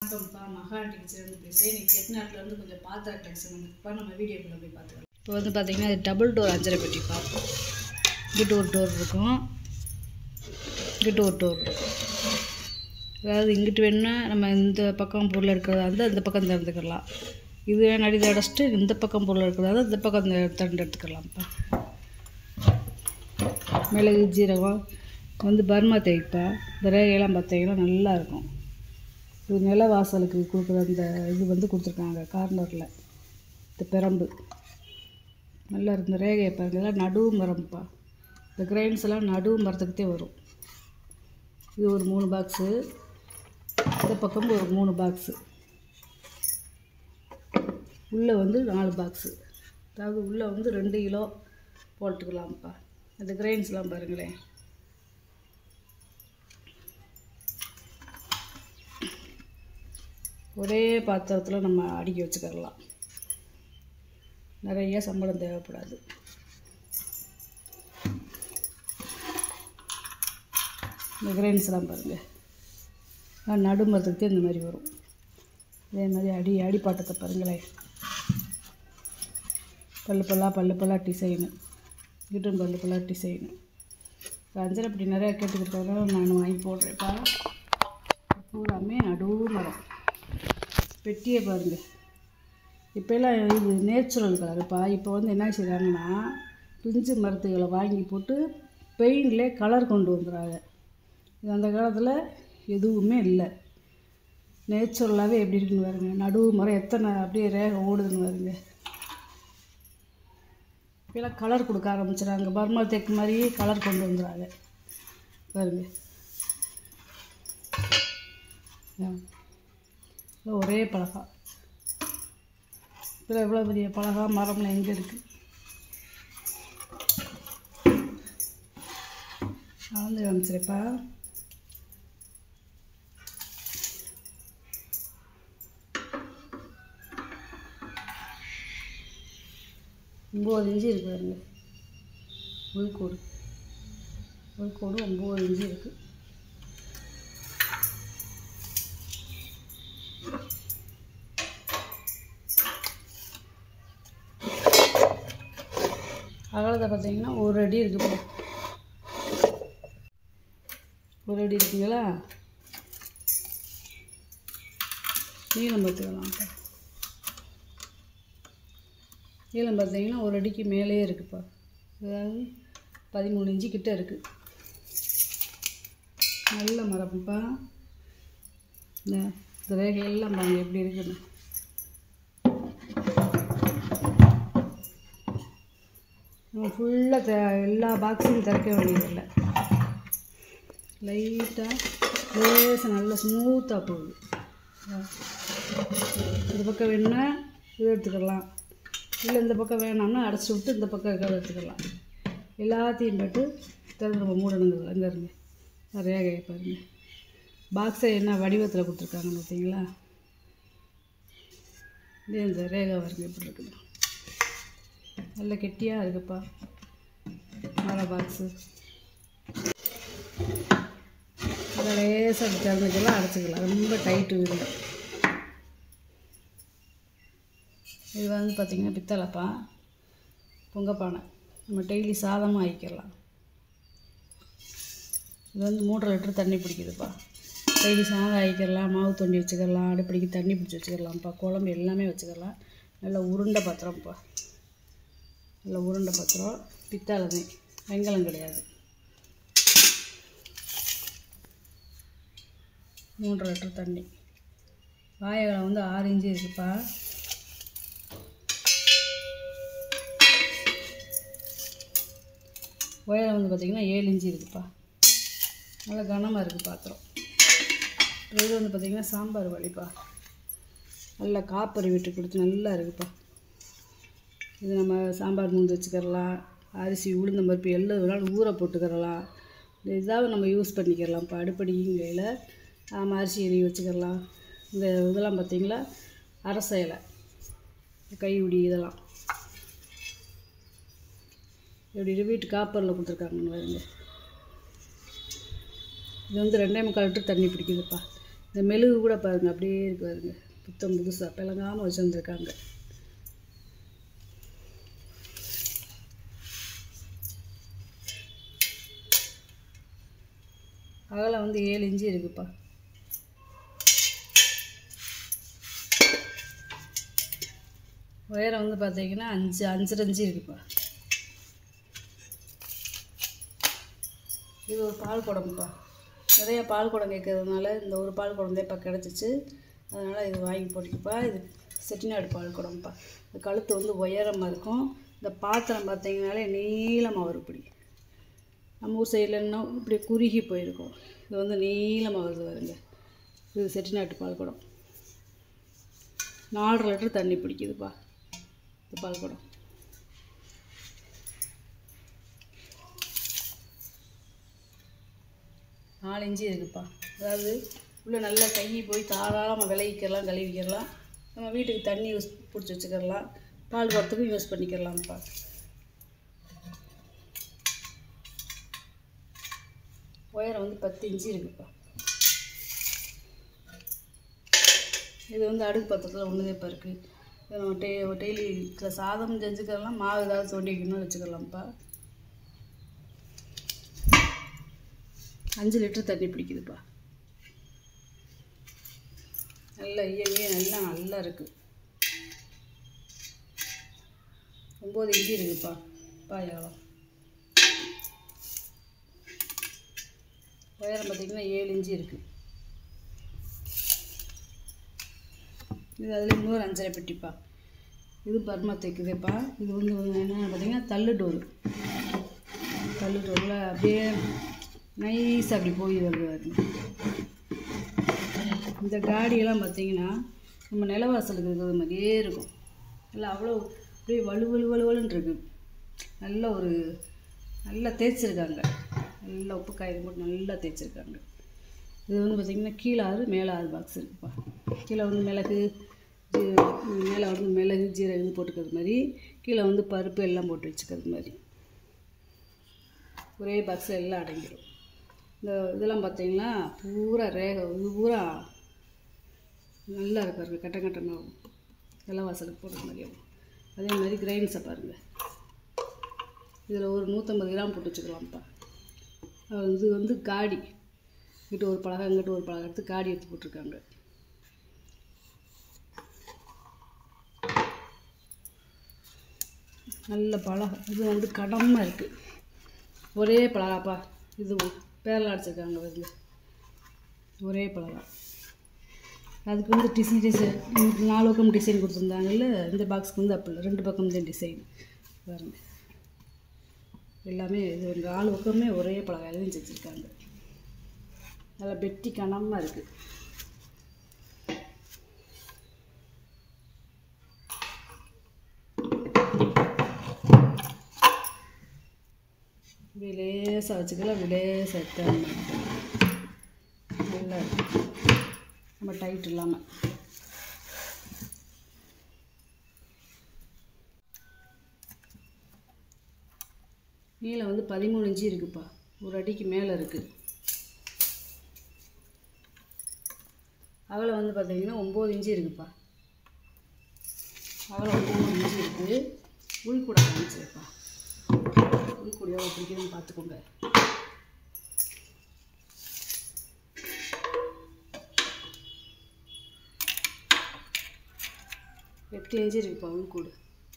வணக்கம்ப்பா மகாண்டி கிச்சன் பேசுகிறேன் இன்னைக்கு செட்டிநாட்டிலேருந்து கொஞ்சம் பாத்திர டெக்ஷன் வந்துப்பா நம்ம வீடியோக்குள்ளே போய் பார்த்துக்கலாம் இப்போ வந்து பார்த்தீங்கன்னா இது டபுள் டோர் அஞ்சரை பெட்டிப்பா இங்கிட்டு ஒரு டோர் இருக்கும் இங்கிட்டு ஒரு டோர் இருக்கும் அதாவது இங்கிட்டு வேணும்னா நம்ம இந்த பக்கம் பொருள் இருக்கிறதா இருந்தால் இந்த பக்கம் திறந்துக்கலாம் இது வேணும் அடி அடைச்சிட்டு இந்த பக்கம் பொருள் இருக்கிறதா இருந்தால் இந்த பக்கம் இந்த திறந்து எடுத்துக்கலாம்ப்பா மிளகு ஜீரகம் வந்து பர்மா தேய்ப்பா இந்த ரேகையெல்லாம் பார்த்தீங்கன்னா நல்லா இருக்கும் இது நில வாசலுக்கு கொடுக்குற அந்த இது வந்து கொடுத்துருக்காங்க கார்னரில் இந்த பிரம்பு நல்லா இருக்கு இந்த ரேகையை பாருங்க இதெல்லாம் நடுவு மரம்ப்பா இந்த கிரைன்ஸ் எல்லாம் நடுவு மரத்துக்கிட்டே வரும் இது ஒரு மூணு பாக்ஸு இந்த பக்கம் ஒரு மூணு பாக்ஸு உள்ளே வந்து நாலு பாக்ஸு அதாவது உள்ளே வந்து ரெண்டு கிலோ போட்டுக்கலாம்ப்பா அந்த கிரைன்ஸ்லாம் பாருங்களேன் ஒரே பாத்திரத்தில் நம்ம அடுக்கி வச்சுக்கிடலாம் நிறைய சம்பளம் தேவைப்படாது இந்த கிரைன்ஸ்லாம் பாருங்கள் நடுமரத்துக்கு இந்த மாதிரி வரும் இதே மாதிரி அடி அடிப்பாட்டத்தை பாருங்களேன் பல்லு பல்லா பல்லு பல்லா டிசைனு கிட்டும் பல்லு பல்லா டிசைனு அஞ்சரை அப்படி நிறையா கேட்டுக்கிட்டாங்க நான் வாங்கி போடுறேன்ப்பா பூராமே நடுவு மரம் பெட்டியை பாருங்கள் இப்போல்லாம் இது நேச்சுரல் கலருப்பா இப்போ வந்து என்ன செய்கிறாங்கன்னா பிஞ்சு மரத்துகளை வாங்கி போட்டு பெயிண்ட்லே கலர் கொண்டு வந்துடுறாங்க இது அந்த காலத்தில் எதுவுமே இல்லை நேச்சுரலாகவே எப்படி இருக்குன்னு பாருங்க நடுவு மரம் எத்தனை அப்படியே ரேகை ஓடுதுன்னு பாருங்க இப்போலாம் கலர் கொடுக்க ஆரம்பிச்சிடுறாங்க பர்மா தேக்கு மாதிரியே கலர் கொண்டு வந்துடுறாங்க பாருங்க ஆ. இது ஒரே பலகா இதில் எவ்வளோ பெரிய பலகா மரம்லாம் எங்கே இருக்குது அளந்து காமிச்சிருப்பா ஒம்பது இன்ச்சு இருக்கு பாருங்க உள்கோடு உள்கோடு ஒம்பது இன்ச்சு இருக்குது அகலத்தை பார்த்தீங்கன்னா ஒரு அடி இருக்குப்பா ஒரு அடி இருக்குங்களா நீளம் பார்த்துக்கலாம்ப்பா நீளம் பார்த்தீங்கன்னா ஒரு அடிக்கு மேலேயே இருக்குப்பா அதாவது பதிமூணு இன்ச்சு கிட்ட இருக்குது நல்ல மரப்புப்பா இந்த இந்த ரேகையெல்லாம் பாருங்க எப்படி இருக்குன்னு நம்ம ஃபுல்லாக த எல்லா பாக்ஸையும் திறக்க வேண்டியதில்லை லைட்டாக லேசாக நல்லா ஸ்மூத்தாக போகுது இந்த பக்கம் வேணும்னா இது எடுத்துக்கலாம் இல்லை இந்த பக்கம் வேணாம்னா அடைச்சி விட்டு இந்த பக்கம் இருக்கிறத எடுத்துக்கலாம் எல்லாத்தையும் போட்டு திறந்து நம்ம மூடணுங்க இங்கே இருங்க ரேகையை பாருங்க பாக்ஸை என்ன வடிவத்தில் கொடுத்துருக்காங்கன்னு பார்த்தீங்களா இதே இந்த ரேகை வருங்க எப்படி இருக்குது நல்ல கெட்டியாக இருக்குப்பா மர பாக்ஸு அதை லேசாக திறந்துக்கலாம் அடைச்சிக்கலாம் ரொம்ப டைட்டு இல்லை இது வந்து பார்த்திங்கன்னா பித்தளைப்பா பொங்கப்பானை நம்ம டெய்லி சாதமாக ஆக்கிக்கலாம் இது வந்து மூன்றரை லிட்டர் தண்ணி பிடிக்குதுப்பா டெய்லி சாதம் ஆக்கிக்கலாம் மாவு தண்ணி வச்சுக்கலாம் அடுப்படிக்கு தண்ணி பிடிச்சி வச்சுக்கலாம்ப்பா குழம்பு எல்லாமே வச்சுக்கலாம் நல்ல உருண்டை பாத்திரம்ப்பா நல்ல உருண்டை பாத்திரம் பித்தாளை வெங்கலம் கிடையாது மூன்றரை லிட்டர் தண்ணி வாயகலம் வந்து ஆறு இன்ச்சு இருக்குப்பா உயரம் வந்து பார்த்திங்கன்னா ஏழு இன்ச்சு இருக்குப்பா நல்லா கனமாக இருக்குது பாத்திரம் அப்புறம் இது வந்து பார்த்திங்கன்னா சாம்பார் வழிப்பா நல்லா காப்பரி விட்டு கொடுத்து நல்லா இருக்குப்பா இது நம்ம சாம்பார் மூந்து வச்சுக்கிறலாம் அரிசி உளுந்தம் பருப்பு எல்லாம் வேணாலும் ஊற போட்டுக்கிறலாம் இந்த இதாவது நம்ம யூஸ் பண்ணிக்கிறலாம் இப்போ அடுப்படிங்கையில் நம்ம அரிசி எரி வச்சுக்கிறலாம் இந்த இதெல்லாம் பார்த்திங்களா அரச இலை கையுடி இதெல்லாம் இப்படி வீட்டு காப்பரில் கொடுத்துருக்காங்க பாருங்க இது வந்து ரெண்டே முக்கால் லிட்டர் தண்ணி பிடிக்குதுப்பா இந்த மெழுகு கூட பாருங்கள் அப்படியே இருக்கு பாருங்க புத்தம் புதுசாக பிளங்காமல் வச்சுருந்துருக்காங்க அகலம் வந்து ஏழு இன்ச்சு இருக்குப்பா உயரம் வந்து பார்த்தீங்கன்னா அஞ்சு அஞ்சரை இன்ச்சு இருக்குப்பா இது ஒரு பால் குடம்புப்பா நிறைய பால் குடம் கேட்கறதுனால இந்த ஒரு பால் குடம் இப்போ கிடச்சிச்சு அதனால் இது வாங்கி போட்டுக்கப்பா இது செட்டிநாடு பால் குடம்புப்பா இந்த கழுத்து வந்து உயரமாக இருக்கும் இந்த பாத்திரம் பார்த்தீங்கனாலே நீளமாக வரும் இப்படி நம்ம ஊர் சைட்லன்னா இப்படி குறுகி போயிருக்கும் இது வந்து நீளமாக வருது வருங்க இது செட்டிநாட்டு பால் குடம் நாலரை லிட்டர் தண்ணி பிடிக்குதுப்பா இந்த பால் குடம் நாலு இன்ச்சு இருக்குப்பா அதாவது உள்ளே நல்லா கை போய் தாராளமாக விளைவிக்கலாம் கழுவிக்கிறலாம் நம்ம வீட்டுக்கு தண்ணி யூஸ் பிடிச்சி வச்சுக்கிறலாம் பால் குடத்துக்கும் யூஸ் பண்ணிக்கிறலாம்ப்பா உயரம் வந்து பத்து இன்ச்சு இருக்குப்பா இது வந்து அடுக்கு பத்திரத்தில் ஒன்றுதே இப்போ இருக்குது இது நம்ம டெய் டெய்லி இதில் சாதம் செஞ்சுக்கலாம் மாவு ஏதாவது தோண்டி வைக்கணும்னு வச்சுக்கலாம்ப்பா அஞ்சு லிட்டர் தண்ணி பிடிக்குதுப்பா நல்லா ஈயமே நல்லா நல்லா இருக்குது ஒம்பது இன்ச்சு இருக்குப்பா பாயாலம் உயரம் பார்த்திங்கன்னா ஏழு இன்ச்சு இருக்குது இது அதில் இன்னொரு அஞ்சரை பெட்டிப்பா இது பர்மா தைக்குதுப்பா இது வந்து என்னென்னு பார்த்தீங்கன்னா தள்ளு டோரு தள்ளு டோரில் அப்படியே நைஸாக அப்படி போய் வருது பாருங்க. இந்த காடியெல்லாம் பார்த்தீங்கன்னா நம்ம நிலவாசலுக்கு இருக்கிறது மாதிரியே இருக்கும் நல்லா அவ்வளோ அப்படியே வலு வலு வலுவலுன்னு இருக்கு நல்ல ஒரு நல்லா தேய்ச்சிருக்காங்க நல்லா உப்பு காயம் போட்டு நல்லா தேய்ச்சிருக்காங்க இது வந்து பார்த்திங்கன்னா கீழே ஆறு மேலே ஆறு பாக்ஸ் இருக்குப்பா கீழே வந்து மிளகு ஜீ- மேலே வந்து மிளகு ஜீரகம் போட்டுக்கிறது மாதிரி கீழே வந்து பருப்பு எல்லாம் போட்டு வச்சுக்கிறது மாதிரி ஒரே பாக்ஸில் எல்லாம் அடங்கிடும் இந்த இதெல்லாம் பார்த்தீங்கன்னா பூரா ரேக இது பூரா நல்லா இருக்கு பாருங்க கட்ட கட்டமாகும் நிலவாசலுக்கு போடுற மாதிரியாகும் அதே மாதிரி கிரைன்ஸை பாருங்கள் இதில் ஒரு நூற்றம்பது கிராம் போட்டு வச்சுக்கலாம்ப்பா அது இது வந்து காடி இங்கிட்ட ஒரு பலகை இங்கிட்ட ஒரு பலகை எடுத்து காடி எடுத்து போட்டிருக்காங்க நல்ல பலகை இது வந்து கடமாக இருக்குது ஒரே பலகாப்பா இது பேரில் அடிச்சிருக்காங்க வந்து ஒரே பலகா அதுக்கு வந்து டிசைன் டிசைன் நாலு பக்கம் டிசைன் கொடுத்துருந்தாங்கல்ல இந்த பாக்ஸ்க்கு வந்து அப்படி இல்லை ரெண்டு பக்கம் தான் டிசைன் பாருங்க எல்லாமே இது ஒரு நாலு பக்கமே ஒரே பலகாயிலும் செஞ்சுருக்காங்க நல்லா பெட்டி கனமாக இருக்குது விலேசாக வச்சுக்கலாம் விலேசாக எடுத்தாங்க நல்லா இருக்கு நம்ம டைட் இல்லாமல் நீளம் வந்து பதிமூணு இன்ச்சு இருக்குப்பா ஒரு அடிக்கு மேலே இருக்குது அகலம் வந்து பார்த்தீங்கன்னா ஒம்பது இன்ச்சு இருக்குப்பா அகலம் ஒம்பது இன்ச்சு இருக்குது உள்கூட காமிச்சிருப்பா உள்கூட எவ்வளோ பிடிக்குதுன்னு பார்த்துக்கோங்க எட்டு இன்ச்சு இருக்குப்பா உள்கூடு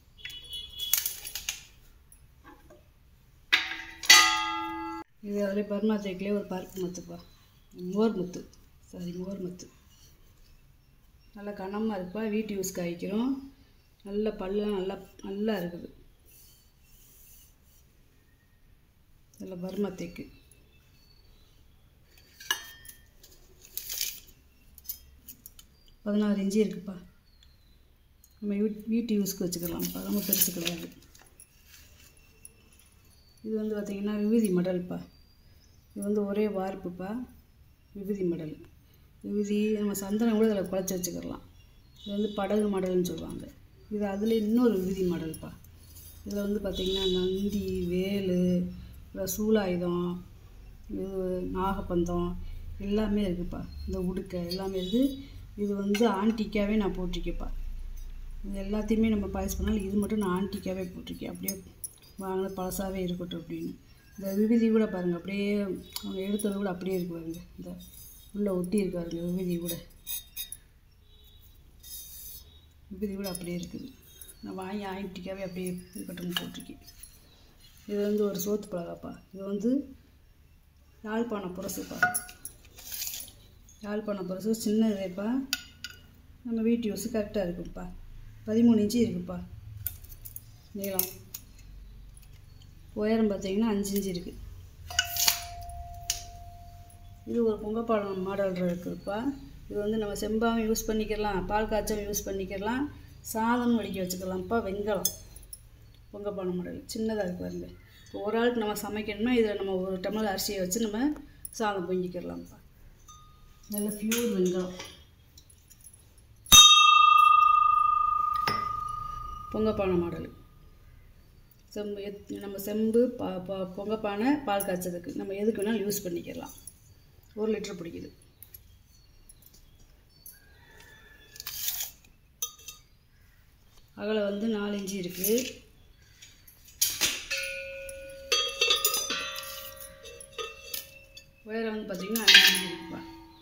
இது அதில் பர்மா தேக்கிலே ஒரு பருப்பு முத்துப்பா மோர் முத்து சாரி மோர் முத்து நல்லா கனமாக இருக்குப்பா வீட்டு யூஸ் காய்க்கிறோம் நல்ல பல்லாம் நல்லா நல்லா இருக்குது இதில் பர்மா தேக்கு பதினாறு இன்ச்சு இருக்குப்பா நம்ம வீட் வீட்டு யூஸ்க்கு வச்சுக்கலாம்ப்பா ரொம்ப பெருசு கிடையாது இது வந்து பார்த்திங்கன்னா விபூதி மடல்ப்பா இது வந்து ஒரே வார்ப்புப்பா விபூதி மடல் விபூதி நம்ம சந்தனம் கூட இதில் குழச்சி வச்சுக்கிடலாம் இது வந்து படகு மடல்னு சொல்லுவாங்க இது அதில் இன்னொரு விபூதி மடல்ப்பா இதில் வந்து பார்த்திங்கன்னா நந்தி வேலு அப்புறம் சூலாயுதம் இது நாகப்பந்தம் எல்லாமே இருக்குப்பா இந்த உடுக்க எல்லாமே இருக்குது இது வந்து ஆன்டிக்காவே நான் போட்டிருக்கேன்ப்பா இது எல்லாத்தையுமே நம்ம பாயசம் பண்ணாலும் இது மட்டும் நான் ஆன்டிக்காவே போட்டிருக்கேன் அப்படியே வாங்கின பழசாவே இருக்கட்டும் அப்படின்னு இந்த விபூதி கூட பாருங்கள் அப்படியே அவங்க எடுத்தது கூட அப்படியே இருக்கு பாருங்க இந்த உள்ளே ஒட்டி இருக்காருங்க விபூதி கூட விபூதி கூட அப்படியே இருக்குது நான் வாங்கி ஆன்டிக்காவே அப்படியே இருக்கட்டும்னு போட்டிருக்கேன் இது வந்து ஒரு சோத்து பலகாப்பா இது வந்து யாழ்ப்பாண புரசுப்பா யாழ்ப்பாண புரசு சின்னதுப்பா நம்ம வீட்டு யூஸு கரெக்டாக இருக்குப்பா பதிமூணு இன்ச்சு இருக்குப்பா நீளம் உயரம் பார்த்தீங்கன்னா அஞ்சு இன்ச்சு இருக்குது இது ஒரு பொங்கப்பாலம் மாடல் இருக்குதுப்பா இது வந்து நம்ம செம்பாவும் யூஸ் பண்ணிக்கலாம் பால் காய்ச்சவும் யூஸ் பண்ணிக்கலாம் சாதம் வடிக்க வச்சுக்கலாம்ப்பா வெங்கலம் பொங்கப்பாலம் மாடல் சின்னதாக இருக்கு பாருங்க இப்போ ஒரு ஆளுக்கு நம்ம சமைக்கணும்னா இதில் நம்ம ஒரு டம்ளர் அரிசியை வச்சு நம்ம சாதம் பொங்கிக்கிடலாம்ப்பா நல்ல பியூர் வெங்காயம் பொங்கப்பானை மாடல் செம்பு எத் நம்ம செம்பு பா பா பொங்கப்பானை பால் காய்ச்சதுக்கு நம்ம எதுக்கு வேணாலும் யூஸ் பண்ணிக்கலாம் ஒரு லிட்டர் பிடிக்குது அகலை வந்து நாலு இன்ச்சு இருக்குது உயரம் வந்து பார்த்திங்கன்னா அஞ்சு இன்ச்சு இருக்குப்பா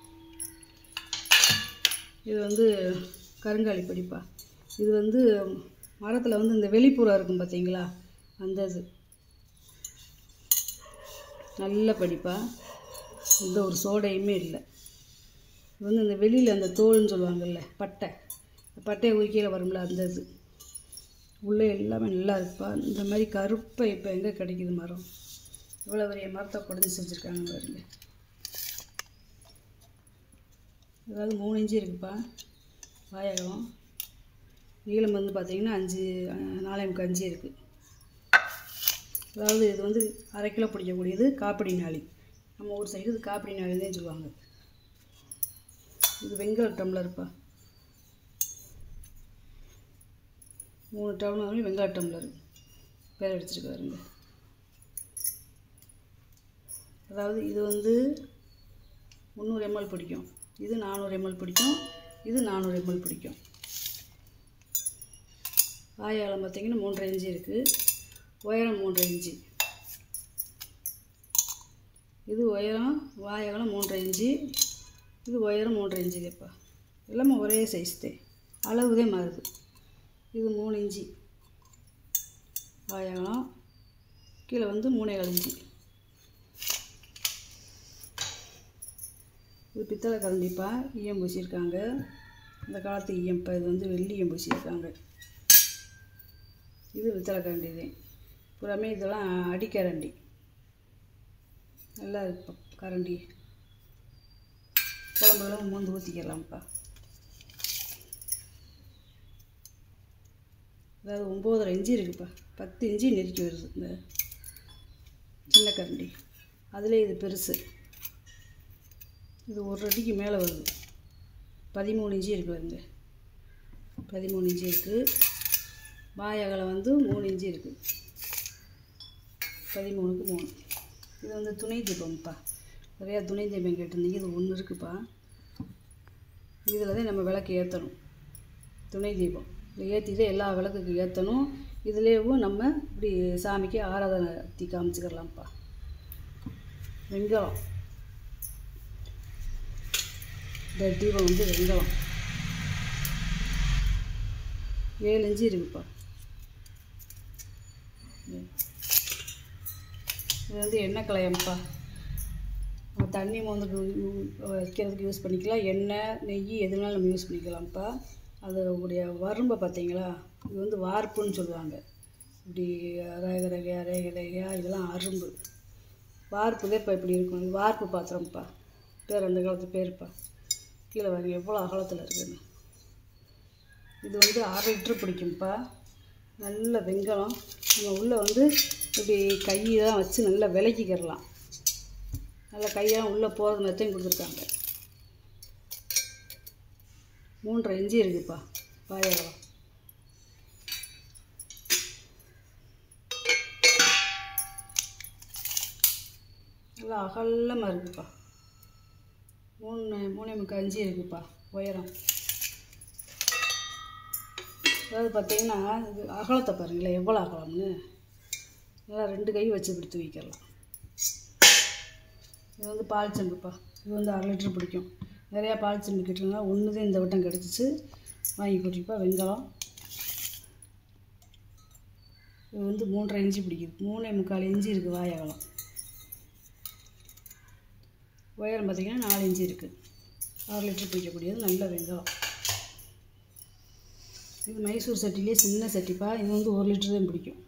இது வந்து கருங்காலி படிப்பா இது வந்து மரத்தில் வந்து இந்த வெளிப்புறம் இருக்கும் பார்த்தீங்களா அந்த இது நல்ல படிப்பா எந்த ஒரு சோடையுமே இல்லை இது வந்து இந்த வெளியில் அந்த தோல்னு சொல்லுவாங்கல்ல பட்டை பட்டையை உரிக்கையில் வரும்ல அந்த இது உள்ளே எல்லாமே நல்லா இருக்குப்பா இந்த மாதிரி கருப்பை இப்போ எங்கே கிடைக்குது மரம் இவ்வளோ பெரிய மரத்தை குடஞ்சி செஞ்சுருக்காங்க பாருங்க அதாவது மூணு இன்ச்சு இருக்குப்பா வாயகம் நீளம் வந்து பார்த்திங்கன்னா அஞ்சு அஹ், நாலே முக்கால் அஞ்சு இருக்குது அதாவது இது வந்து அரை கிலோ பிடிக்கக்கூடியது காப்பிடி நாளி நம்ம ஊர் சைடு இது காப்பிடி நாளின்னு சொல்லுவாங்க இது வெங்கல டம்ளர்ப்பா மூணு டம்ளர் வெங்காய டம்ளர் பேர் அடிச்சிருக்காருங்க அதாவது இது வந்து முந்நூறு எம்எல் பிடிக்கும் இது நானூறு எம்எல் பிடிக்கும் இது நானூறு எம்எல் பிடிக்கும் ஆயாலம் பார்த்தீங்கன்னா மூன்றரை இன்ச்சு இருக்குது உயரம் மூன்றரை இன்ச்சு இது உயரம் வாயகலம் மூன்றரை இன்ச்சு இது உயரம் மூன்றரை இன்ச்சு இல்லைப்பா எல்லாமே ஒரே சைஸ் தான் அளவுதே மாறுது இது மூணு இன்ச்சு வாயகலம் கீழே வந்து மூணேகால் இன்ச்சு இது பித்தளை கரண்டிப்பா ஈயம் பூசியிருக்காங்க இந்த காலத்து ஈயம்ப்பா இது வந்து வெள்ளி ஈயம் பூசியிருக்காங்க இது பித்தளை கரண்டி தான் புறமே இதெல்லாம் அடிக்கரண்டி நல்லா இருக்கு கரண்டி குழம்புலாம் மூந்து ஊற்றிக்கலாம்ப்பா அதாவது ஒம்போதரை இன்ச்சு இருக்குப்பா பத்து இன்ச்சு நெருக்கி வருது இந்த சின்ன கரண்டி அதில் இது பெருசு இது ஒரு அடிக்கு மேலே வருது பதிமூணு இன்ச்சு இருக்குது பாருங்க பதிமூணு இன்ச்சு இருக்குது வாய் அகலம் வந்து மூணு இன்ச்சு இருக்குது பதிமூணுக்கு மூணு இது வந்து துணை தீபம்ப்பா நிறையா துணை தீபம் கேட்டிருந்தீங்க இது ஒன்று இருக்குப்பா இதில் தான் நம்ம விளக்கு ஏற்றணும் துணை தீபம் இதை ஏற்றிட்டு எல்லா விளக்குக்கு ஏற்றணும் இதுலேயும் நம்ம இப்படி சாமிக்கு ஆராதனை தீ காமிச்சிக்கிறலாம்ப்பா வெங்காயம் இந்த தீபம் வந்து வெங்காயம் ஏழு இன்ச்சு இருக்குப்பா இது வந்து எண்ணெய் கலையம்ப்பா நம்ம தண்ணி மோந்துக்கு வைக்கிறதுக்கு யூஸ் பண்ணிக்கலாம் எண்ணெய் நெய் எதுனாலும் நம்ம யூஸ் பண்ணிக்கலாம்ப்பா அதோடைய வரம்பை பார்த்தீங்களா இது வந்து வார்ப்புன்னு சொல்லுவாங்க இப்படி ரேக ரேகையா ரேக ரேகையா இதெல்லாம் அரும்பு வார்ப்பு தான் இப்போ இப்படி இருக்கும் இது வார்ப்பு பாத்திரம்ப்பா பேர் அந்த காலத்து பேருப்பா கீழே பாருங்க எவ்வளோ அகலத்தில் இருக்குன்னு இது வந்து அரை லிட்டர் பிடிக்கும்ப்பா நல்ல வெங்காயம் நம்ம உள்ளே வந்து இப்படி கையெல்லாம் வச்சு நல்லா விளக்கிக்கிறலாம் நல்லா கையெல்லாம் உள்ளே போகிறது மெத்தையும் கொடுத்துருக்காங்க மூன்றரை இன்ச்சு இருக்குப்பா பாயகம் நல்லா அகலமாக இருக்குப்பா மூணு மூணே முக்கால் அஞ்சு இருக்குப்பா உயரம் அதாவது பார்த்தீங்கன்னா இது அகலத்தை பாருங்களேன் எவ்வளோ அகலம்னு நல்லா ரெண்டு கை வச்சு பிடித்து வைக்கலாம் இது வந்து பால் செம்புப்பா இது வந்து அரை லிட்டர் பிடிக்கும் நிறையா பால் செம்பு கிட்டலாம் ஒன்று தான் இந்த வட்டம் கிடச்சிச்சு வாங்கி போட்டிருப்பா வெங்காயம் இது வந்து மூன்றரை இன்ச்சு பிடிக்குது மூணே முக்கால் இன்ச்சு இருக்குது வாய் அகலம் உயரம் பார்த்திங்கன்னா நாலு இன்ச்சு இருக்குது ஆறு லிட்டர் பிடிக்கக்கூடியது நல்ல வெங்காயம் இது மைசூர் சட்டிலே சின்ன சட்டிப்பா இது வந்து ஒரு லிட்டர் தான் பிடிக்கும்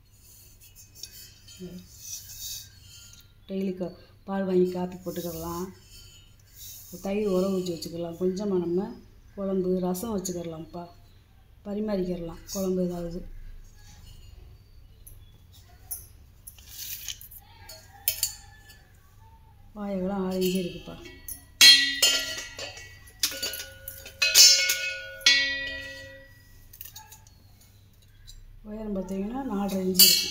டெய்லி கா பால் வாங்கி காப்பி போட்டுக்கிடலாம் தயிர் உரம் ஊற்றி வச்சுக்கலாம் கொஞ்சமாக நம்ம குழம்பு ரசம் வச்சுக்கிடலாம்ப்பா பரிமாறிக்கிடலாம் குழம்பு ஏதாவது வாயெல்லாம் ஆறு இன்ச்சு இருக்குப்பா உயரம் பார்த்தீங்கன்னா நாலரை இன்ச்சு இருக்குது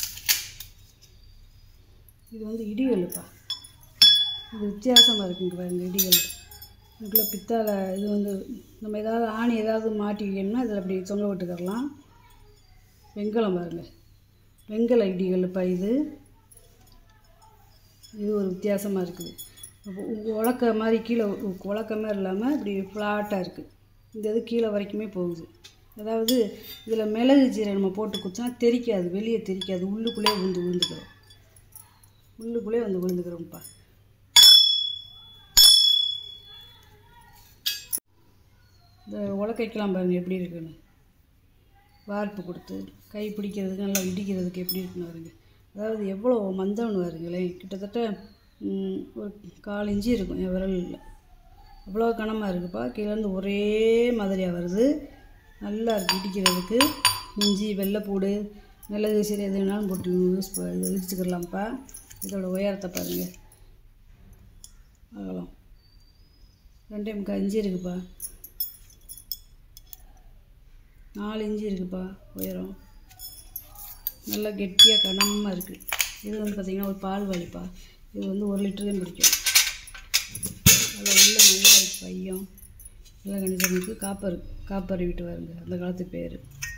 இது வந்து இடிகல்லுப்பா இது வித்தியாசமாக இருக்குங்க பாருங்க இடிகல் இதுக்குள்ளே பித்தாழை இது வந்து நம்ம ஏதாவது ஆணி ஏதாவது மாட்டி வைக்கணும்னா இதில் அப்படி தொங்க விட்டுக்கரலாம் வெங்கலம் பாருங்க வெங்கல இடிகல்லுப்பா இது இது ஒரு வித்தியாசமாக இருக்குது அப்போ உ- உலக்க மாதிரி கீழே உ- உலக்க மாதிரி இல்லாமல் இப்படி ஃப்ளாட்டாக இருக்குது இந்த இது கீழே வரைக்குமே போகுது அதாவது இதில் மிளகு ஜீரகம் நம்ம போட்டு குத்தினா தெரிக்காது வெளியே தெரிக்காது உள்ளுக்குள்ளே விழுந்து விழுந்துக்கிறோம் உள்ளுக்குள்ளே வந்து விழுந்துக்கிறோம்ப்பா இந்த உலக்கைக்கெல்லாம் பாருங்க எப்படி இருக்குன்னு வார்ப்பு கொடுத்து கை பிடிக்கிறதுக்கு நல்லா இடிக்கிறதுக்கு எப்படி இருக்குன்னு பாருங்க அதாவது எவ்வளோ மந்தம்னு பாருங்களேன் கிட்டத்தட்ட ம், ஒரு கால் இன்ச்சு இருக்கும் என் விரலில் அவ்வளோ கனமாக இருக்குப்பா கீழேருந்து ஒரே மாதிரியாக வருது நல்லா இருக்கு இடிக்கிறதுக்கு இஞ்சி வெள்ளைப்பூடு மிளகு சரி எது வேணாலும் போட்டு யூஸ் ப- இது இடிச்சுக்கிடலாம்ப்பா இதோட உயரத்தை பாருங்கள் அகலம் ரெண்டே முக்கால் இஞ்சி இருக்குப்பா நாலு இஞ்சி இருக்குப்பா உயரம் நல்லா கெட்டியாக கனமாக இருக்குது இது வந்து பார்த்திங்கன்னா ஒரு பால் வலிப்பா இது வந்து ஒரு லிட்டர் தான் பிடிக்கும் அதில் உள்ள நல்லா இருக்கு பையம் நல்லா கணிதனுக்கு காப்பர் காப்பர் வீட்டு வருங்க அந்த காலத்து பேர்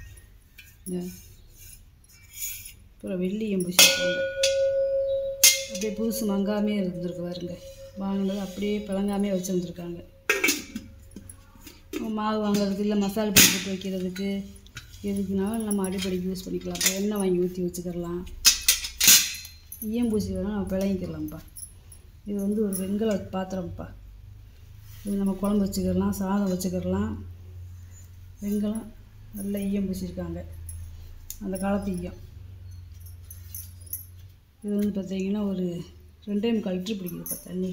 அப்புறம் வெள்ளி எம்பு சேர்ப்பாங்க அப்படியே புதுசு மங்காமே இருந்திருக்கு பாருங்க வாங்கினது அப்படியே பழங்காமே வச்சுருந்துருக்காங்க மாவு வாங்குறதுக்கு இல்லை மசாலா பொடி போட்டு வைக்கிறதுக்கு எதுக்குனாலும் நம்ம அடிப்படைக்கு யூஸ் பண்ணிக்கலாம் இப்போ எண்ணெய் வாங்கி ஊற்றி வச்சுக்கிடலாம் ஈயம்பூசி வேணால் நம்ம பிழைங்கிக்கலாம்ப்பா இது வந்து ஒரு வெண்கல பாத்திரம்ப்பா இது நம்ம குழம்பு வச்சுக்கிடலாம் சாதம் வச்சுக்கிடலாம் வெண்கலம் நல்ல ஈயம் பூசியிருக்காங்க அந்த காலத்து ஈயம் இது வந்து பார்த்தீங்கன்னா ஒரு ரெண்டே முக்கால் லிட்டர் பிடிக்குதுப்பா தண்ணி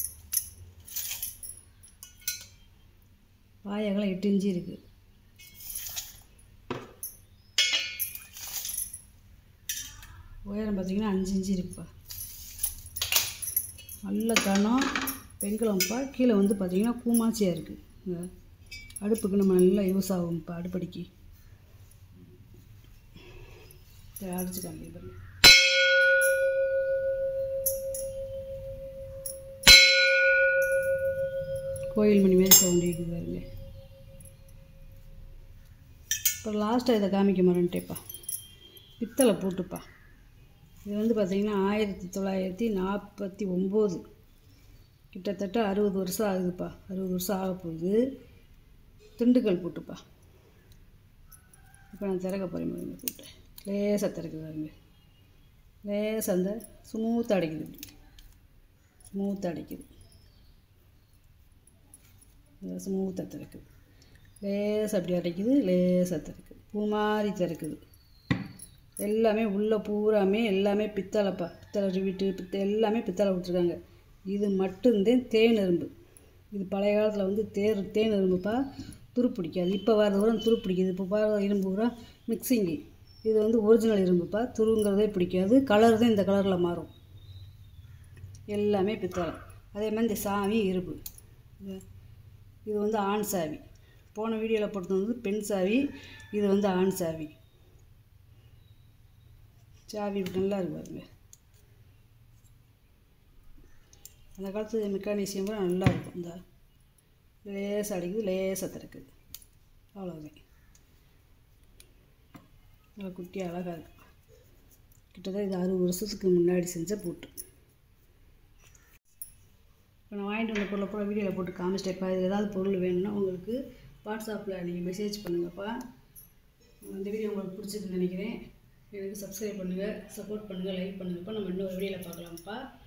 வாயகலம் எட்டு இன்ச்சு இருக்குது உயரம் பார்த்தீங்கன்னா அஞ்சு இன்ச்சு இருக்குப்பா நல்ல கனம் வெண்கலம்ப்பா கீழே வந்து பார்த்தீங்கன்னா கூமாச்சியாக இருக்குது இங்க அடுப்புக்கு நம்ம நல்லா யூஸ் ஆகும்ப்பா அடுப்படிக்கு சரி அடிச்சு காமிக்கிறேன் கோயில் மணி மாரி சவுண்ட் கேட்குது பாருங்க இப்போ லாஸ்ட்டாக இதை காமிக்க மாட்டேன்ட்டேப்பா பித்தளை பூட்டுப்பா இது வந்து பார்த்திங்கன்னா ஆயிரத்தி தொள்ளாயிரத்தி நாற்பத்தி ஒம்பது கிட்டத்தட்ட அறுபது வருஷம் ஆகுதுப்பா அறுபது வருஷம் ஆக போகுது திண்டுக்கல் பூட்டுப்பா இப்போ நான் திறக்க போகிறேன் பாருங்க பூட்டை லேசாக திறக்குது பாருங்க லேசாக அந்த ஸ்மூத்தாக அடைக்குது இப்படி ஸ்மூத்தாக அடைக்குது ஸ்மூத்தாக திறக்குது லேசாக அப்படி அடைக்குது லேசாக திறக்குது பூ மாதிரி திறக்குது எல்லாமே உள்ளே பூராமே எல்லாமே பித்தளைப்பா பித்தளை ரிவிட்டு பித்த எல்லாமே பித்தளை விட்ருக்காங்க இது மட்டும்தான் தேன் எறும்பு இது பழைய காலத்தில் வந்து தேர் தேன் எறும்புப்பா துரு பிடிக்காது இப்போ வர வரும் துரு பிடிக்குது இப்போ வர இரும்பு பூரா மிக்சிங்கு இது வந்து ஒரிஜினல் இரும்புப்பா துருங்கிறதே பிடிக்காது கலர் தான் இந்த கலரில் மாறும் எல்லாமே பித்தளை அதே மாதிரி இந்த சாவி இரும்பு இது இது வந்து ஆண் சாவி போன வீடியோவில் போட்டது வந்து பெண் சாவி இது வந்து ஆண் சாவி சாவி இப்படி நல்லா இருக்கு பாருங்க அந்த காலத்து மெக்கானிசியம் கூட நல்லா இருக்கும் இந்த லேசாக அடிக்குது லேசாக திறக்குது அவ்வளோதான் நல்லா குட்டி அழகாக இருக்கு கிட்டத்தட்ட இது அறுபது வருஷத்துக்கு முன்னாடி செஞ்ச பூட்டு இப்போ நான் வாங்கிட்டு வந்த பொருளை பூரா வீடியோவில் போட்டு காமிச்சிட்டேப்பா இது ஏதாவது பொருள் வேணும்னா உங்களுக்கு வாட்ஸ்அப்பில் நீங்கள் மெசேஜ் பண்ணுங்கப்பா இந்த வீடியோ உங்களுக்கு பிடிச்சிருக்குன்னு நினைக்கிறேன் எனக்கு சப்ஸ்கிரைப் பண்ணுங்கள் சப்போர்ட் பண்ணுங்கள் லைக் பண்ணுங்கப்பா நம்ம இன்னொரு வீடியோவில் பார்க்கலாம்ப்பா